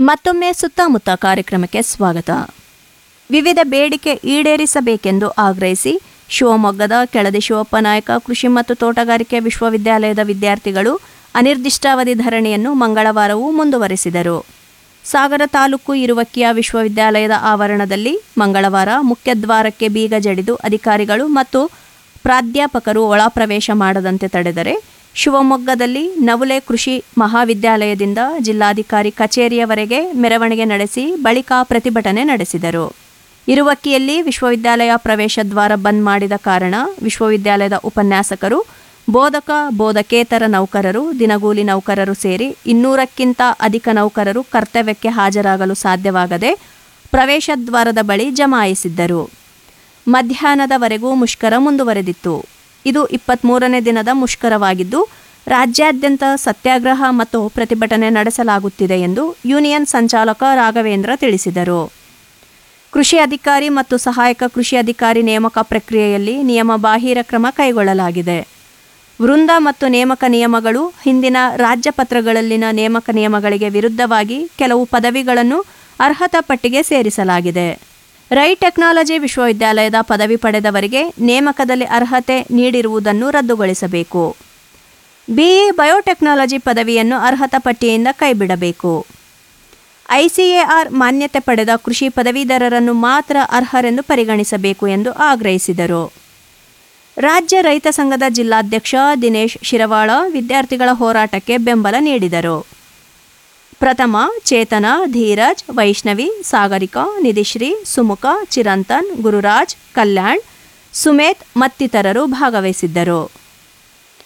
ಮತ್ತೊಮ್ಮೆ ಸುತ್ತಮುತ್ತ ಕಾರ್ಯಕ್ರಮಕ್ಕೆ ಸ್ವಾಗತ ವಿವಿಧ ಬೇಡಿಕೆ ಈಡೇರಿಸಬೇಕೆಂದು ಆಗ್ರಹಿಸಿ ಶಿವಮೊಗ್ಗದ ಕೆಳದಿ ಶಿವಪ್ಪ ನಾಯಕ ಕೃಷಿ ಮತ್ತು ತೋಟಗಾರಿಕೆ ವಿಶ್ವವಿದ್ಯಾಲಯದ ವಿದ್ಯಾರ್ಥಿಗಳು ಅನಿರ್ದಿಷ್ಟಾವಧಿ ಧರಣಿಯನ್ನು ಮಂಗಳವಾರವೂ ಮುಂದುವರೆಸಿದರು ಸಾಗರ ತಾಲೂಕು ಇರುವಕ್ಕಿಯ ವಿಶ್ವವಿದ್ಯಾಲಯದ ಆವರಣದಲ್ಲಿ ಮಂಗಳವಾರ ಮುಖ್ಯದ್ವಾರಕ್ಕೆ ಬೀಗ ಜಡಿದು ಅಧಿಕಾರಿಗಳು ಮತ್ತು ಪ್ರಾಧ್ಯಾಪಕರು ಒಳಪ್ರವೇಶ ಮಾಡದಂತೆ ತಡೆದರೆ ಶಿವಮೊಗ್ಗದಲ್ಲಿ ನವುಲೆ ಕೃಷಿ ಮಹಾವಿದ್ಯಾಲಯದಿಂದ ಜಿಲ್ಲಾಧಿಕಾರಿ ಕಚೇರಿಯವರೆಗೆ ಮೆರವಣಿಗೆ ನಡೆಸಿ ಬಳಿಕ ಪ್ರತಿಭಟನೆ ನಡೆಸಿದರು ಇರುವಕ್ಕಿಯಲ್ಲಿ ವಿಶ್ವವಿದ್ಯಾಲಯ ಪ್ರವೇಶ ದ್ವಾರ ಬಂದ್ ಮಾಡಿದ ಕಾರಣ ವಿಶ್ವವಿದ್ಯಾಲಯದ ಉಪನ್ಯಾಸಕರು ಬೋಧಕ ಬೋಧಕೇತರ ನೌಕರರು ದಿನಗೂಲಿ ನೌಕರರು ಸೇರಿ ಇನ್ನೂರಕ್ಕಿಂತ ಅಧಿಕ ನೌಕರರು ಕರ್ತವ್ಯಕ್ಕೆ ಹಾಜರಾಗಲು ಸಾಧ್ಯವಾಗದೆ ಪ್ರವೇಶ ದ್ವಾರದ ಬಳಿ ಜಮಾಯಿಸಿದ್ದರು ಮಧ್ಯಾಹ್ನದವರೆಗೂ ಮುಷ್ಕರ ಮುಂದುವರೆದಿತ್ತು ಇದು ಇಪ್ಪತ್ತ್ಮೂರನೇ ದಿನದ ಮುಷ್ಕರವಾಗಿದ್ದು ರಾಜ್ಯಾದ್ಯಂತ ಸತ್ಯಾಗ್ರಹ ಮತ್ತು ಪ್ರತಿಭಟನೆ ನಡೆಸಲಾಗುತ್ತಿದೆ ಎಂದು ಯೂನಿಯನ್ ಸಂಚಾಲಕ ರಾಘವೇಂದ್ರ ತಿಳಿಸಿದರು ಕೃಷಿ ಅಧಿಕಾರಿ ಮತ್ತು ಸಹಾಯಕ ಕೃಷಿ ಅಧಿಕಾರಿ ನೇಮಕ ಪ್ರಕ್ರಿಯೆಯಲ್ಲಿ ನಿಯಮ ಬಾಹಿರ ಕ್ರಮ ಕೈಗೊಳ್ಳಲಾಗಿದೆ ವೃಂದ ಮತ್ತು ನೇಮಕ ನಿಯಮಗಳು ಹಿಂದಿನ ರಾಜ್ಯ ಪತ್ರಗಳಲ್ಲಿನ ನೇಮಕ ನಿಯಮಗಳಿಗೆ ವಿರುದ್ಧವಾಗಿ ಕೆಲವು ಪದವಿಗಳನ್ನು ಅರ್ಹತಾ ಪಟ್ಟಿಗೆ ಸೇರಿಸಲಾಗಿದೆ ರೈ ಟೆಕ್ನಾಲಜಿ ವಿಶ್ವವಿದ್ಯಾಲಯದ ಪದವಿ ಪಡೆದವರಿಗೆ ನೇಮಕದಲ್ಲಿ ಅರ್ಹತೆ ನೀಡಿರುವುದನ್ನು ರದ್ದುಗೊಳಿಸಬೇಕು ಬಿಇ ಬಯೋಟೆಕ್ನಾಲಜಿ ಪದವಿಯನ್ನು ಅರ್ಹತಾ ಪಟ್ಟಿಯಿಂದ ಕೈಬಿಡಬೇಕು ಐಸಿಎಆರ್ ಮಾನ್ಯತೆ ಪಡೆದ ಕೃಷಿ ಪದವೀಧರರನ್ನು ಮಾತ್ರ ಅರ್ಹರೆಂದು ಪರಿಗಣಿಸಬೇಕು ಎಂದು ಆಗ್ರಹಿಸಿದರು ರಾಜ್ಯ ರೈತ ಸಂಘದ ಜಿಲ್ಲಾಧ್ಯಕ್ಷ ದಿನೇಶ್ ಶಿರವಾಳ ವಿದ್ಯಾರ್ಥಿಗಳ ಹೋರಾಟಕ್ಕೆ ಬೆಂಬಲ ನೀಡಿದರು ಪ್ರಥಮ ಚೇತನ ಧೀರಜ್ ವೈಷ್ಣವಿ ಸಾಗರಿಕಾ ನಿಧಿಶ್ರೀ ಸುಮುಖ ಚಿರಂತನ್ ಗುರುರಾಜ್ ಕಲ್ಯಾಣ್ ಸುಮೇತ್ ಮತ್ತಿತರರು ಭಾಗವಹಿಸಿದ್ದರು